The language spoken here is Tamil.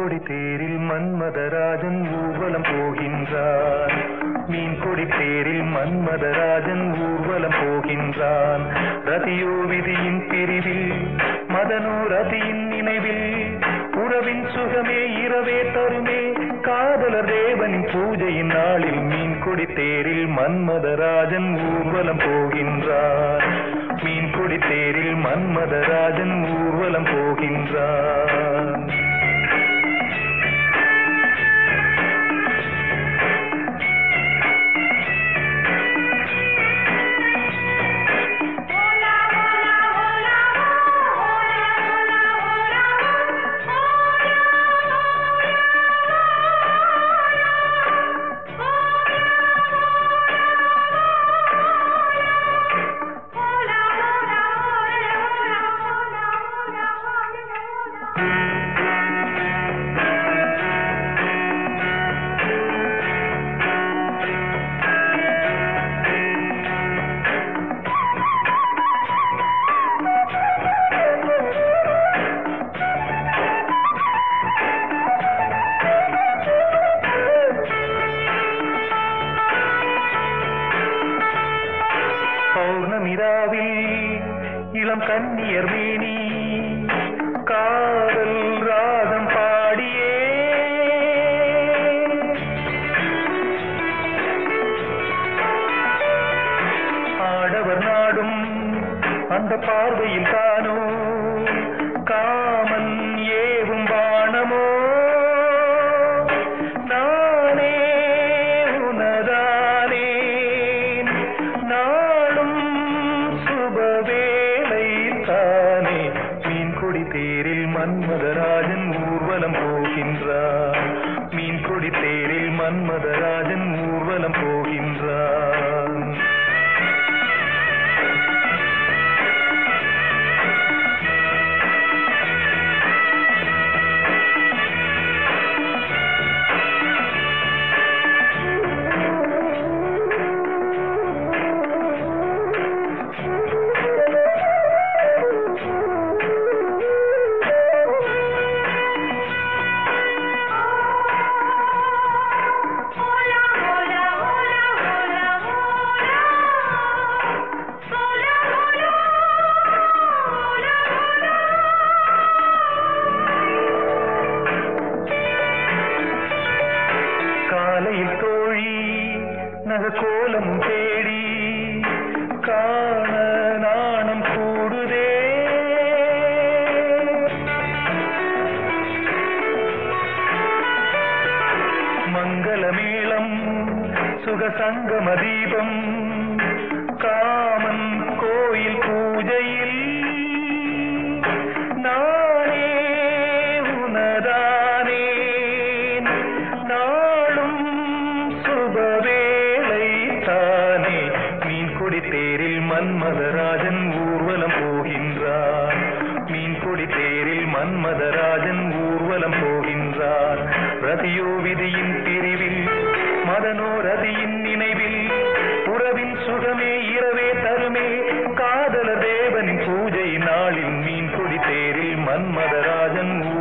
கொடி தேரில் மன்மதராஜன் ஊர்வலம் போகின்றான் மீன் கொடி தேரில் மன்மதராஜன் ஊர்வலம் போகின்றான் ரதியோ விதியின் பிரிவில் மதனோ ரதியின் நினைவில் உறவின் சுகமே இரவே தருமே காதலர் தேவனின் பூஜையின் நாளில் மீன் கொடி தேரில் மன்மதராஜன் ஊர்வலம் போகின்றான் மீன் கொடி தேரில் மன்மதராஜன் ஊர்வலம் போகின்றான் பௌர்ணமிராவில் இளம் கன்னியர் மேனி காதல் ராகம் பாடியே ஆடவர் நாடும் அந்த பார்வையில் தானோ காமன் ஏவும் பாணமோ நானே உனதானேன் நாளும் சுபவேளை தானே மீன் கொடி தேரில் மன்மதராஜன் ஊர்வலம் போகின்றான் மீன் கொடி தேரில் மன்மதராஜன் ஊர்வலம் போகின்றான் காலையில் தோழி நகக்கோலம் தேடி காண நாணம் கூடுதே மங்களமேளம் சுகசங்கம தீபம் காமன் கோயில் பூஜையில் நானே உனதானேன் நாளும் சுபவேளை தானே மீன் கொடி தேரில் மன்மதராஜன் ஊர்வலம் போகின்றான் மீன் கொடி தேரில் மன்மதராஜன் ஊர்வலம் போகின்றான் ரதியோ விதியின் பிரிவில் மதனோ ரதியின் நினைவில் உறவின் சுகமே இரவே தருமே காதல தேவனின் பூஜை நாளில் மீன் கொடி தேரில் மன்மதராஜன்